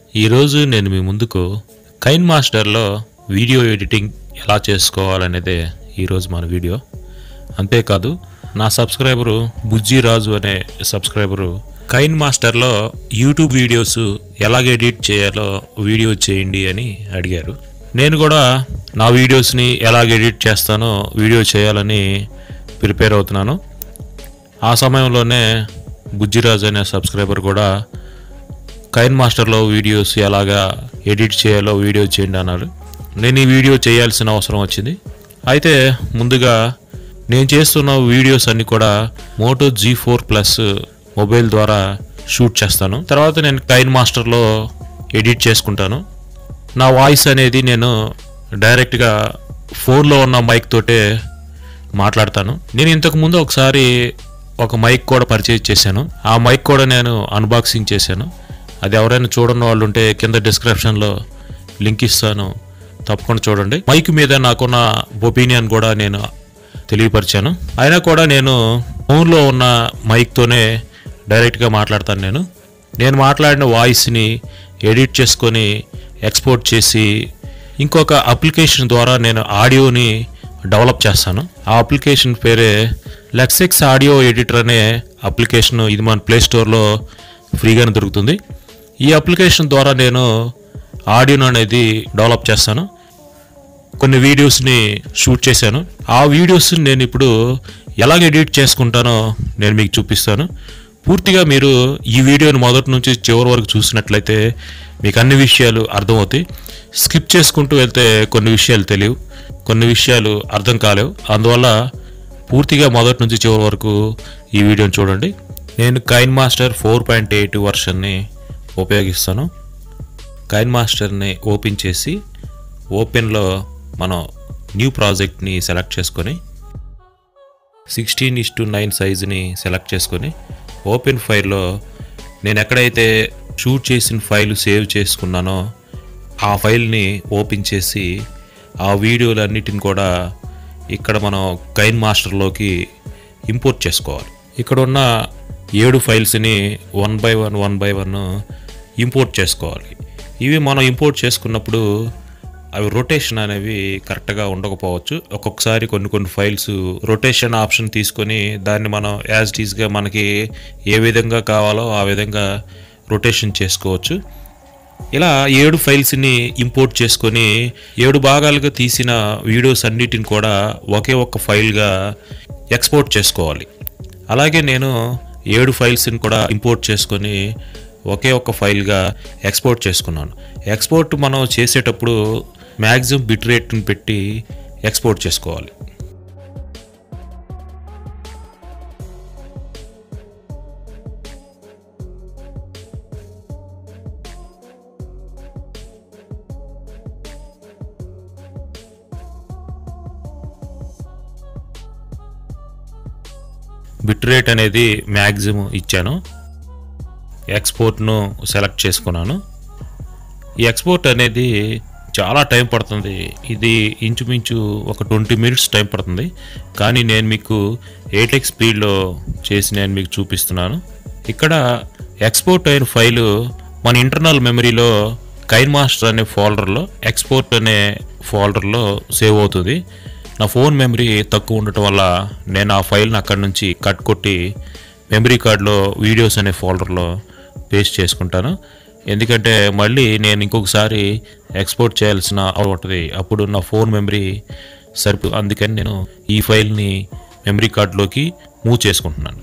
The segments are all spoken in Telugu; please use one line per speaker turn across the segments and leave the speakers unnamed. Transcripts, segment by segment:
ఈరోజు నేను మీ ముందుకు కైన్ మాస్టర్లో వీడియో ఎడిటింగ్ ఎలా చేసుకోవాలనేదే ఈరోజు మన వీడియో అంతేకాదు నా సబ్స్క్రైబరు బుజ్జిరాజు అనే సబ్స్క్రైబరు కైన్ మాస్టర్లో యూట్యూబ్ వీడియోస్ ఎలాగ ఎడిట్ చేయాలో వీడియో చేయండి అని అడిగారు నేను కూడా నా వీడియోస్ని ఎలాగ ఎడిట్ చేస్తానో వీడియో చేయాలని ప్రిపేర్ అవుతున్నాను ఆ సమయంలోనే బుజ్జిరాజు అనే సబ్స్క్రైబర్ కూడా కైన్ మాస్టర్లో వీడియోస్ ఎలాగా ఎడిట్ చేయాలో వీడియో చేయండి అన్నారు నేను ఈ వీడియో చేయాల్సిన అవసరం వచ్చింది అయితే ముందుగా నేను చేస్తున్న వీడియోస్ అన్ని కూడా Moto G four plus mobile ద్వారా షూట్ చేస్తాను తర్వాత నేను కైన్ మాస్టర్లో ఎడిట్ చేసుకుంటాను నా వాయిస్ అనేది నేను డైరెక్ట్గా ఫోన్లో ఉన్న మైక్ తోటే మాట్లాడతాను నేను ఇంతకు ముందు ఒకసారి ఒక మైక్ కూడా పర్చేజ్ చేశాను ఆ మైక్ కూడా నేను అన్బాక్సింగ్ చేశాను అది ఎవరైనా చూడని వాళ్ళు ఉంటే కింద డిస్క్రిప్షన్లో లింక్ ఇస్తాను తప్పకుండా చూడండి మైక్ మీద నాకున్న ఒపీనియన్ కూడా నేను తెలియపరిచాను అయినా కూడా నేను ఫోన్లో ఉన్న మైక్తోనే డైరెక్ట్గా మాట్లాడతాను నేను నేను మాట్లాడిన వాయిస్ని ఎడిట్ చేసుకొని ఎక్స్పోర్ట్ చేసి ఇంకొక అప్లికేషన్ ద్వారా నేను ఆడియోని డెవలప్ చేస్తాను ఆ అప్లికేషన్ పేరే లెక్సెక్స్ ఆడియో ఎడిటర్ అనే అప్లికేషన్ ఇది మన ప్లే స్టోర్లో ఫ్రీగానే దొరుకుతుంది ఈ అప్లికేషన్ ద్వారా నేను ఆడియోను అనేది డెవలప్ చేస్తాను కొన్ని వీడియోస్ని షూట్ చేశాను ఆ వీడియోస్ నేను ఇప్పుడు ఎలాగ ఎడిట్ చేసుకుంటానో నేను మీకు చూపిస్తాను పూర్తిగా మీరు ఈ వీడియోని మొదటి నుంచి చివరి వరకు చూసినట్లయితే మీకు అన్ని విషయాలు అర్థమవుతాయి స్కిప్ చేసుకుంటూ వెళ్తే కొన్ని విషయాలు తెలియవు కొన్ని విషయాలు అర్థం కాలేవు అందువల్ల పూర్తిగా మొదటి నుంచి చివరి వరకు ఈ వీడియోని చూడండి నేను Kine master four point eight వర్షన్ని ఉపయోగిస్తాను కైన్ మాస్టర్ని ఓపెన్ చేసి ఓపెన్లో మనం న్యూ ప్రాజెక్ట్ని సెలెక్ట్ చేసుకొని సిక్స్టీన్ ఇస్ టు నైన్ సైజుని సెలెక్ట్ చేసుకొని ఓపెన్ ఫైల్లో నేను ఎక్కడైతే షూట్ చేసిన ఫైల్ సేవ్ చేసుకున్నానో ఆ ఫైల్ని ఓపెన్ చేసి ఆ వీడియోలన్నిటిని కూడా ఇక్కడ మనం కైన్ మాస్టర్లోకి ఇంపోర్ట్ చేసుకోవాలి ఇక్కడ ఉన్న ఏడు ఫైల్స్ని one by one one by one import చేసుకోవాలి ఇవి మనం ఇంపోర్ట్ చేసుకున్నప్పుడు అవి రొటేషన్ అనేవి కరెక్ట్గా ఉండకపోవచ్చు ఒక్కొక్కసారి కొన్ని కొన్ని ఫైల్స్ రొటేషన్ ఆప్షన్ తీసుకొని దాన్ని మనం యాజ్ టీజ్గా మనకి ఏ విధంగా కావాలో ఆ విధంగా రొటేషన్ చేసుకోవచ్చు ఇలా ఏడు ఫైల్స్ని ఇంపోర్ట్ చేసుకొని ఏడు భాగాలుగా తీసిన వీడియోస్ అన్నిటిని కూడా ఒకే ఒక్క ఫైల్గా ఎక్స్పోర్ట్ చేసుకోవాలి అలాగే నేను ఏడు ఫైల్స్ని కూడా ఇంపోర్ట్ చేసుకొని ఒకే ఒక్క ఫైల్గా ఎక్స్పోర్ట్ చేసుకున్నాను ఎక్స్పోర్ట్ మనం చేసేటప్పుడు మ్యాక్సిమం బిట్ రేట్ని పెట్టి ఎక్స్పోర్ట్ చేసుకోవాలి బిట్ రేట్ అనేది మ్యాక్సిమం ఇచ్చాను ఎక్స్పోర్ట్ను సెలెక్ట్ చేసుకున్నాను ఈ ఎక్స్పోర్ట్ అనేది చాలా టైం పడుతుంది ఇది ఇంచుమించు ఒక ట్వంటీ మినిట్స్ టైం పడుతుంది కానీ నేను మీకు ఎయిటెక్ స్పీడ్లో చేసి నేను మీకు చూపిస్తున్నాను ఇక్కడ ఎక్స్పోర్ట్ అయిన ఫైలు మన ఇంటర్నల్ మెమరీలో కైన్ మాస్టర్ అనే ఫోల్డర్లో ఎక్స్పోర్ట్ అనే ఫోల్డర్లో సేవ్ అవుతుంది నా ఫోన్ మెమరీ తక్కువ ఉండటం వల్ల నేను ఆ ఫైల్ని అక్కడి నుంచి కట్ కొట్టి మెమరీ కార్డ్లో వీడియోస్ అనే ఫోల్డర్లో పేస్ట్ చేసుకుంటాను ఎందుకంటే మళ్ళీ నేను ఇంకొకసారి ఎక్స్పోర్ట్ చేయాల్సిన ఉంటుంది అప్పుడు నా ఫోన్ మెమరీ సరిపో అందుకని నేను ఈ ఫైల్ని మెమరీ కార్డ్లోకి మూవ్ చేసుకుంటున్నాను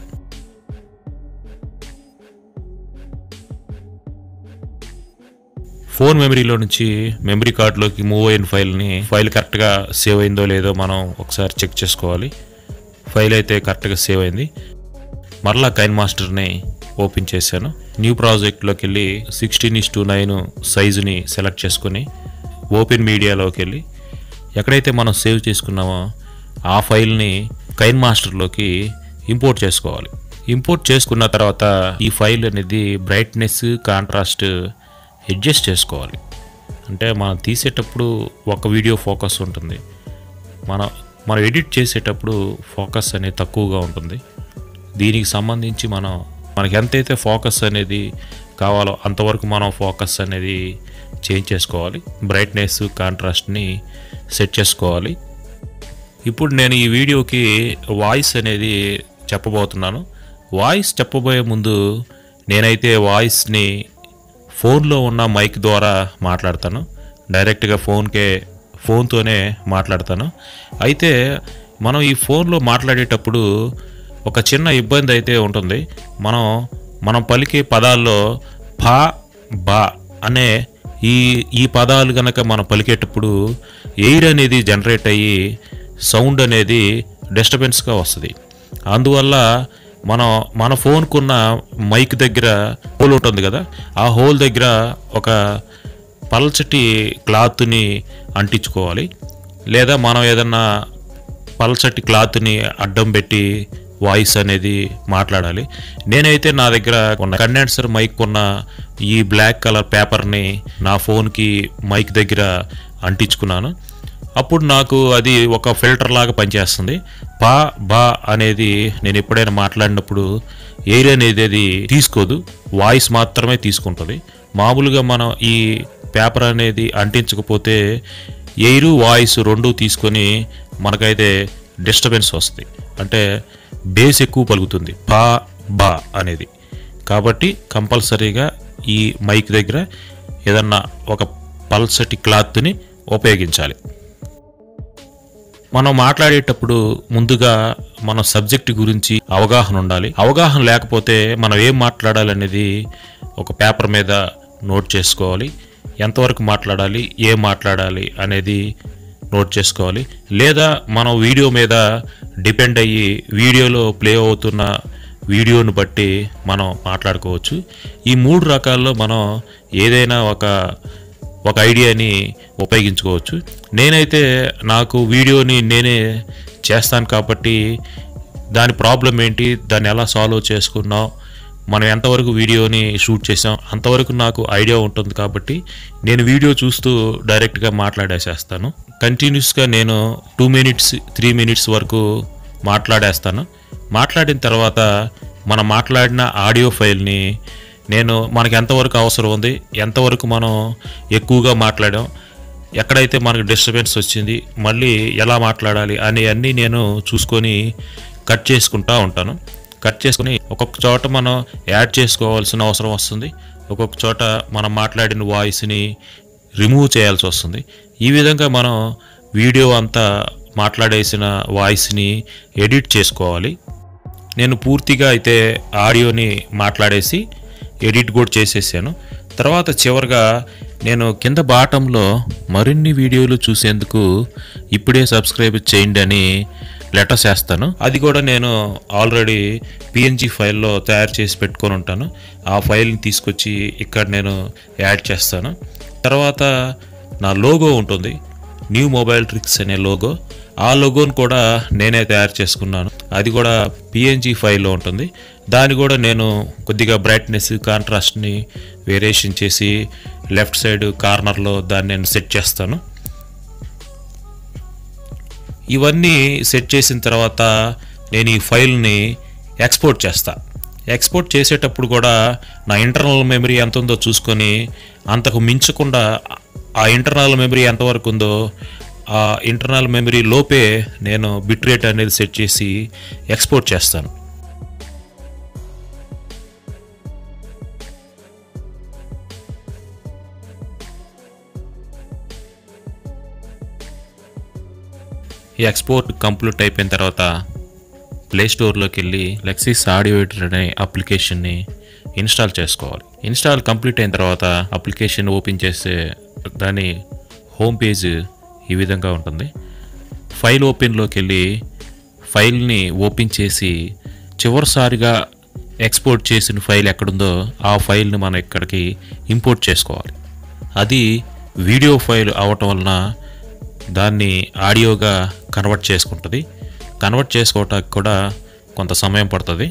ఫోన్ మెమరీలో నుంచి మెమరీ కార్డ్లోకి మూవ్ అయిన ఫైల్ని ఫైల్ కరెక్ట్గా సేవ్ అయిందో లేదో మనం ఒకసారి చెక్ చేసుకోవాలి ఫైల్ అయితే కరెక్ట్గా సేవ్ అయింది మరలా కైన్ మాస్టర్ని ఓపెన్ చేశాను న్యూ ప్రాజెక్ట్లోకి వెళ్ళి సిక్స్టీన్ ఇస్ టు నైన్ సైజుని సెలెక్ట్ చేసుకొని ఓపెన్ మీడియాలోకి వెళ్ళి ఎక్కడైతే మనం సేవ్ చేసుకున్నామో ఆ ఫైల్ని కైన్ మాస్టర్లోకి ఇంపోర్ట్ చేసుకోవాలి ఇంపోర్ట్ చేసుకున్న తర్వాత ఈ ఫైల్ అనేది బ్రైట్నెస్ కాంట్రాస్ట్ అడ్జస్ట్ చేసుకోవాలి అంటే మనం తీసేటప్పుడు ఒక వీడియో ఫోకస్ ఉంటుంది మన మనం ఎడిట్ చేసేటప్పుడు ఫోకస్ అనేది తక్కువగా ఉంటుంది దీనికి సంబంధించి మనం మనకి ఎంతైతే ఫోకస్ అనేది కావాలో అంతవరకు మనం ఫోకస్ అనేది చేంజ్ చేసుకోవాలి బ్రైట్నెస్ కాంట్రాస్ట్ని సెట్ చేసుకోవాలి ఇప్పుడు నేను ఈ వీడియోకి వాయిస్ అనేది చెప్పబోతున్నాను వాయిస్ చెప్పబోయే ముందు నేనైతే వాయిస్ని ఫోన్లో ఉన్న మైక్ ద్వారా మాట్లాడతాను డైరెక్ట్గా ఫోన్కే ఫోన్తోనే మాట్లాడతాను అయితే మనం ఈ ఫోన్లో మాట్లాడేటప్పుడు ఒక చిన్న ఇబ్బంది అయితే ఉంటుంది మనం మనం పలికే పదాల్లో ఫా బా అనే ఈ ఈ పదాలు కనుక మనం పలికేటప్పుడు ఎయిర్ అనేది జనరేట్ అయ్యి సౌండ్ అనేది డిస్టర్బెన్స్గా వస్తుంది అందువల్ల మనం మన ఫోన్కున్న మైక్ దగ్గర హోల్ ఉంటుంది కదా ఆ హోల్ దగ్గర ఒక పల్చటి క్లాత్ని అంటించుకోవాలి లేదా మనం ఏదన్నా పల్చటి క్లాత్ని అడ్డం పెట్టి వాయిస్ అనేది మాట్లాడాలి నేనైతే నా దగ్గర ఉన్న కండెన్సర్ మైక్ ఉన్న ఈ బ్లాక్ కలర్ పేపర్ని నా ఫోన్కి మైక్ దగ్గర అంటించుకున్నాను అప్పుడు నాకు అది ఒక ఫిల్టర్ లాగా పనిచేస్తుంది పా బా అనేది నేను ఎప్పుడైనా మాట్లాడినప్పుడు ఎయిర్ అనేది అది తీసుకోదు వాయిస్ మాత్రమే తీసుకుంటుంది మామూలుగా మనం ఈ పేపర్ అనేది అంటించకపోతే ఎయిర్ వాయిస్ రెండు తీసుకొని మనకైతే డిస్టర్బెన్స్ వస్తుంది అంటే బేస్ ఎక్కువ పలుకుతుంది పా బా అనేది కాబట్టి కంపల్సరీగా ఈ మైక్ దగ్గర ఏదన్నా ఒక పల్సటి క్లాత్ని ఉపయోగించాలి మనం మాట్లాడేటప్పుడు ముందుగా మన సబ్జెక్ట్ గురించి అవగాహన ఉండాలి అవగాహన లేకపోతే మనం ఏం మాట్లాడాలనేది ఒక పేపర్ మీద నోట్ చేసుకోవాలి ఎంతవరకు మాట్లాడాలి ఏం మాట్లాడాలి అనేది నోట్ చేసుకోవాలి లేదా మనం వీడియో మీద డిపెండ్ అయ్యి వీడియోలో ప్లే అవుతున్న వీడియోను బట్టి మనం మాట్లాడుకోవచ్చు ఈ మూడు రకాల్లో మనం ఏదైనా ఒక ఒక ఐడియాని ఉపయోగించుకోవచ్చు నేనైతే నాకు వీడియోని నేనే చేస్తాను కాబట్టి దాని ప్రాబ్లం ఏంటి దాన్ని ఎలా సాల్వ్ చేసుకున్నాం మనం ఎంతవరకు వీడియోని షూట్ చేసాం అంతవరకు నాకు ఐడియా ఉంటుంది కాబట్టి నేను వీడియో చూస్తూ డైరెక్ట్గా మాట్లాడేసేస్తాను కంటిన్యూస్గా నేను టూ మినిట్స్ త్రీ మినిట్స్ వరకు మాట్లాడేస్తాను మాట్లాడిన తర్వాత మనం మాట్లాడిన ఆడియో ఫైల్ని నేను మనకి ఎంతవరకు అవసరం ఉంది ఎంతవరకు మనం ఎక్కువగా మాట్లాడాం ఎక్కడైతే మనకు డిస్టర్బెన్స్ వచ్చింది మళ్ళీ ఎలా మాట్లాడాలి అని అన్నీ నేను చూసుకొని కట్ చేసుకుంటా ఉంటాను కట్ చేసుకుని ఒక్కొక్క చోట మనం యాడ్ చేసుకోవాల్సిన అవసరం వస్తుంది ఒక్కొక్క చోట మనం మాట్లాడిన వాయిస్ని రిమూవ్ చేయాల్సి వస్తుంది ఈ విధంగా మనం వీడియో అంతా మాట్లాడేసిన వాయిస్ని ఎడిట్ చేసుకోవాలి నేను పూర్తిగా అయితే ఆడియోని మాట్లాడేసి ఎడిట్ కూడా చేసేసాను తర్వాత చివరిగా నేను కింద బాటంలో మరిన్ని వీడియోలు చూసేందుకు ఇప్పుడే సబ్స్క్రైబ్ చేయండి అని లెటర్ చేస్తాను అది కూడా నేను ఆల్రెడీ పిఎన్జి ఫైల్లో తయారు చేసి పెట్టుకొని ఉంటాను ఆ ఫైల్ని తీసుకొచ్చి ఇక్కడ నేను యాడ్ చేస్తాను తర్వాత నా లోగో ఉంటుంది న్యూ మొబైల్ ట్రిక్స్ అనే లోగో ఆ లోగోని కూడా నేనే తయారు చేసుకున్నాను అది కూడా పిఎన్జి ఫైల్లో ఉంటుంది దాన్ని కూడా నేను కొద్దిగా బ్రైట్నెస్ కాంట్రాస్ట్ని వేరియేషన్ చేసి లెఫ్ట్ సైడ్ కార్నర్లో దాన్ని నేను సెట్ చేస్తాను ఇవన్నీ సెట్ చేసిన తర్వాత నేను ఈ ఫైల్ని ఎక్స్పోర్ట్ చేస్తా ఎక్స్పోర్ట్ చేసేటప్పుడు కూడా నా ఇంటర్నల్ మెమరీ ఎంత ఉందో చూసుకొని అంతకు మించకుండా ఆ ఇంటర్నల్ మెమరీ ఎంతవరకు ఉందో ఆ ఇంటర్నల్ మెమరీ లోపే నేను బిట్ రేట్ అనేది సెట్ చేసి ఎక్స్పోర్ట్ చేస్తాను ఈ ఎక్స్పోర్ట్ కంప్లీట్ అయిపోయిన తర్వాత ప్లే స్టోర్లోకి వెళ్ళి లెక్సిస్ ఆడియో ఎడిటర్ అనే అప్లికేషన్ని ఇన్స్టాల్ చేసుకోవాలి ఇన్స్టాల్ కంప్లీట్ అయిన తర్వాత అప్లికేషన్ ఓపెన్ చేస్తే దాని హోమ్ పేజ్ ఈ విధంగా ఉంటుంది ఫైల్ ఓపెన్లోకి వెళ్ళి ఫైల్ని ఓపెన్ చేసి చివరిసారిగా ఎక్స్పోర్ట్ చేసిన ఫైల్ ఎక్కడుందో ఆ ఫైల్ని మనం ఇక్కడికి ఇంపోర్ట్ చేసుకోవాలి అది వీడియో ఫైల్ అవటం వలన దాన్ని ఆడియోగా కన్వర్ట్ చేసుకుంటుంది కన్వర్ట్ చేసుకోవటానికి కూడా కొంత సమయం పడుతుంది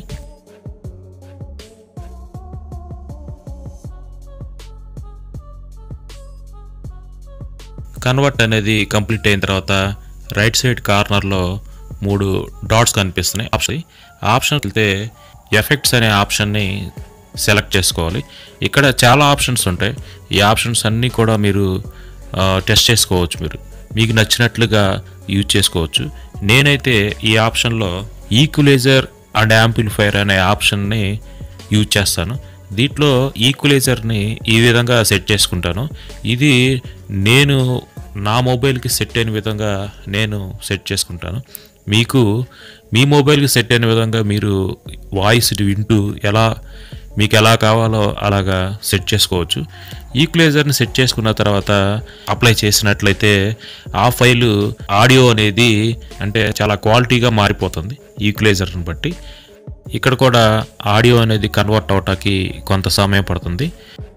కన్వర్ట్ అనేది కంప్లీట్ అయిన తర్వాత రైట్ సైడ్ కార్నర్లో మూడు డాట్స్ కనిపిస్తున్నాయి ఆప్షన్ ఆ ఆప్షన్ వెళ్తే ఎఫెక్ట్స్ అనే ఆప్షన్ని సెలెక్ట్ చేసుకోవాలి ఇక్కడ చాలా ఆప్షన్స్ ఉంటాయి ఈ ఆప్షన్స్ అన్నీ కూడా మీరు ఆ, టెస్ట్ చేసుకోవచ్చు మీరు మీకు నచ్చినట్లుగా యూజ్ చేసుకోవచ్చు నేనైతే ఈ ఆప్షన్లో ఈక్వలైజర్ అండ్ యాంప్లిఫైర్ అనే ఆప్షన్ని యూజ్ చేస్తాను దీంట్లో ఈక్వలైజర్ని ఈ విధంగా సెట్ చేసుకుంటాను ఇది నేను నా మొబైల్కి సెట్ అయిన విధంగా నేను సెట్ చేసుకుంటాను మీకు మీ మొబైల్కి సెట్ అయిన విధంగా మీరు వాయిస్ వింటూ ఎలా మీకు ఎలా కావాలో అలాగా సెట్ చేసుకోవచ్చు ఈక్వలైజర్ని సెట్ చేసుకున్న తర్వాత అప్లై చేసినట్లయితే ఆ ఫైలు ఆడియో అనేది అంటే చాలా క్వాలిటీగా మారిపోతుంది ఈక్వలైజర్ని బట్టి ఇక్కడ కూడా ఆడియో అనేది కన్వర్ట్ అవటానికి కొంత సమయం పడుతుంది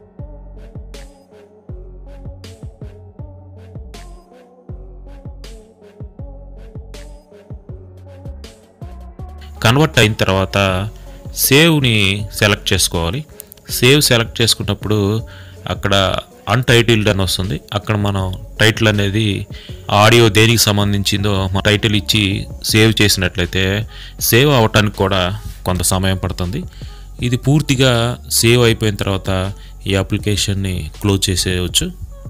కన్వర్ట్ అయిన తర్వాత సేవ్ని సెలెక్ట్ చేసుకోవాలి సేవ్ సెలెక్ట్ చేసుకున్నప్పుడు అక్కడ అన్టైటిల్డ్ అని వస్తుంది అక్కడ మనం టైటిల్ అనేది ఆడియో దేనికి సంబంధించిందో మన టైటిల్ ఇచ్చి సేవ్ చేసినట్లయితే సేవ్ అవటానికి కూడా కొంత సమయం పడుతుంది ఇది పూర్తిగా సేవ్ అయిపోయిన తర్వాత ఈ అప్లికేషన్ని క్లోజ్ చేసేయవచ్చు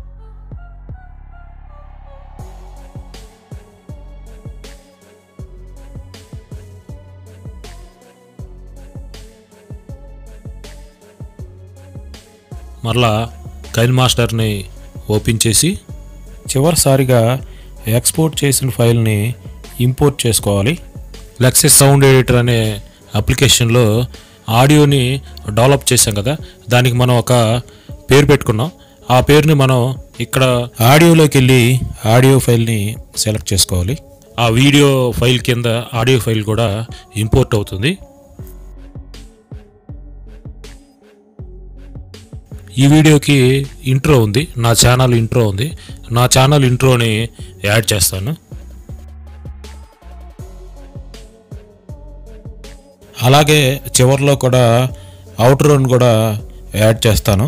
మరలా కైల్ మాస్టర్ని ఓపెన్ చేసి చివరిసారిగా ఎక్స్పోర్ట్ చేసిన ఫైల్ని ఇంపోర్ట్ చేసుకోవాలి లెక్సెస్ సౌండ్ ఎడిటర్ అనే అప్లికేషన్లో ఆడియోని డెవలప్ చేసాం కదా దానికి మనం ఒక పేరు పెట్టుకున్నాం ఆ పేరుని మనం ఇక్కడ ఆడియోలోకి వెళ్ళి ఆడియో ఫైల్ని సెలెక్ట్ చేసుకోవాలి ఆ వీడియో ఫైల్ కింద ఆడియో ఫైల్ కూడా ఇంపోర్ట్ అవుతుంది ఈ వీడియోకి ఇంట్రో ఉంది నా ఛానల్ ఇంట్రో ఉంది నా ఛానల్ ఇంట్రోని యాడ్ చేస్తాను అలాగే చివరిలో కూడా అవుట్రోని కూడా యాడ్ చేస్తాను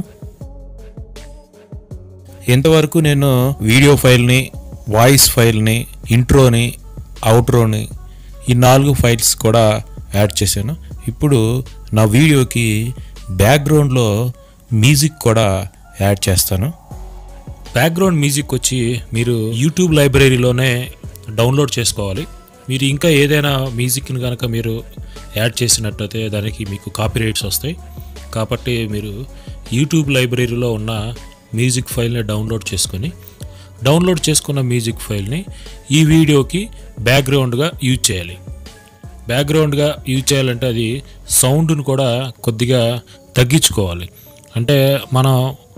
ఇంతవరకు నేను వీడియో ఫైల్ని వాయిస్ ఫైల్ని ఇంట్రోని అవుట్రోని ఈ నాలుగు ఫైల్స్ కూడా యాడ్ చేశాను ఇప్పుడు నా వీడియోకి బ్యాక్గ్రౌండ్లో మ్యూజిక్ కూడా యాడ్ చేస్తాను బ్యాక్గ్రౌండ్ మ్యూజిక్ వచ్చి మీరు యూట్యూబ్ లైబ్రరీలోనే డౌన్లోడ్ చేసుకోవాలి మీరు ఇంకా ఏదైనా మ్యూజిక్ని కనుక మీరు యాడ్ చేసినట్టయితే దానికి మీకు కాపీరైట్స్ వస్తాయి కాబట్టి మీరు యూట్యూబ్ లైబ్రరీలో ఉన్న మ్యూజిక్ ఫైల్ని డౌన్లోడ్ చేసుకొని డౌన్లోడ్ చేసుకున్న మ్యూజిక్ ఫైల్ని ఈ వీడియోకి బ్యాక్గ్రౌండ్గా యూజ్ చేయాలి బ్యాక్గ్రౌండ్గా యూజ్ చేయాలంటే అది సౌండ్ను కూడా కొద్దిగా తగ్గించుకోవాలి అంటే మనం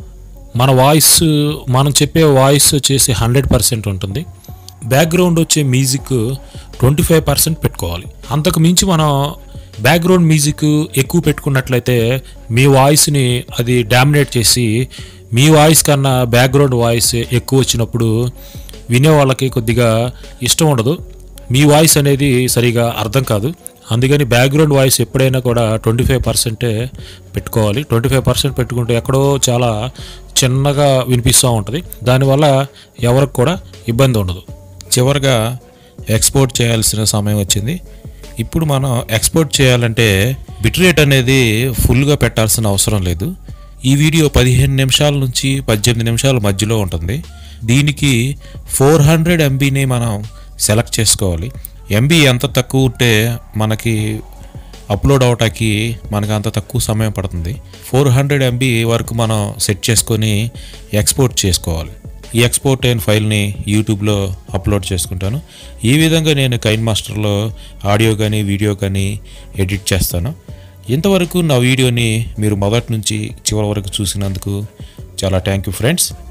మన వాయిస్ మనం చెప్పే వాయిస్ వచ్చేసి హండ్రెడ్ పర్సెంట్ ఉంటుంది బ్యాక్గ్రౌండ్ వచ్చే మ్యూజిక్ ట్వంటీ ఫైవ్ పర్సెంట్ పెట్టుకోవాలి అంతకు మించి మనం బ్యాక్గ్రౌండ్ మ్యూజిక్ ఎక్కువ పెట్టుకున్నట్లయితే మీ వాయిస్ని అది డామినేట్ చేసి మీ వాయిస్ కన్నా బ్యాక్గ్రౌండ్ వాయిస్ ఎక్కువ వచ్చినప్పుడు వినే వాళ్ళకి కొద్దిగా ఇష్టం ఉండదు మీ వాయిస్ అనేది సరిగా అర్థం కాదు అందుకని బ్యాక్గ్రౌండ్ వాయిస్ ఎప్పుడైనా కూడా ట్వంటీ ఫైవ్ పర్సెంటే పెట్టుకోవాలి ట్వంటీ ఫైవ్ పర్సెంట్ పెట్టుకుంటే ఎక్కడో చాలా చిన్నగా వినిపిస్తూ ఉంటుంది దానివల్ల ఎవరికి కూడా ఇబ్బంది ఉండదు చివరిగా ఎక్స్పోర్ట్ చేయాల్సిన సమయం వచ్చింది ఇప్పుడు మనం ఎక్స్పోర్ట్ చేయాలంటే బిట్రేట్ అనేది ఫుల్గా పెట్టాల్సిన అవసరం లేదు ఈ వీడియో పదిహేను నిమిషాల నుంచి పద్దెనిమిది నిమిషాల మధ్యలో ఉంటుంది దీనికి ఫోర్ హండ్రెడ్ ఎంబీని మనం సెలెక్ట్ చేసుకోవాలి ఎంబీ ఎంత తక్కువ ఉంటే మనకి అప్లోడ్ అవటానికి మనకు అంత తక్కువ సమయం పడుతుంది ఫోర్ హండ్రెడ్ ఎంబీ వరకు మనం సెట్ చేసుకొని ఎక్స్పోర్ట్ చేసుకోవాలి ఈ ఎక్స్పోర్ట్ అయిన ఫైల్ని యూట్యూబ్లో అప్లోడ్ చేసుకుంటాను ఈ విధంగా నేను కైన్ మాస్టర్లో ఆడియో కానీ వీడియో కానీ ఎడిట్ చేస్తాను ఇంతవరకు నా వీడియోని మీరు మొదటి నుంచి చివరి వరకు చూసినందుకు చాలా థ్యాంక్ యూ ఫ్రెండ్స్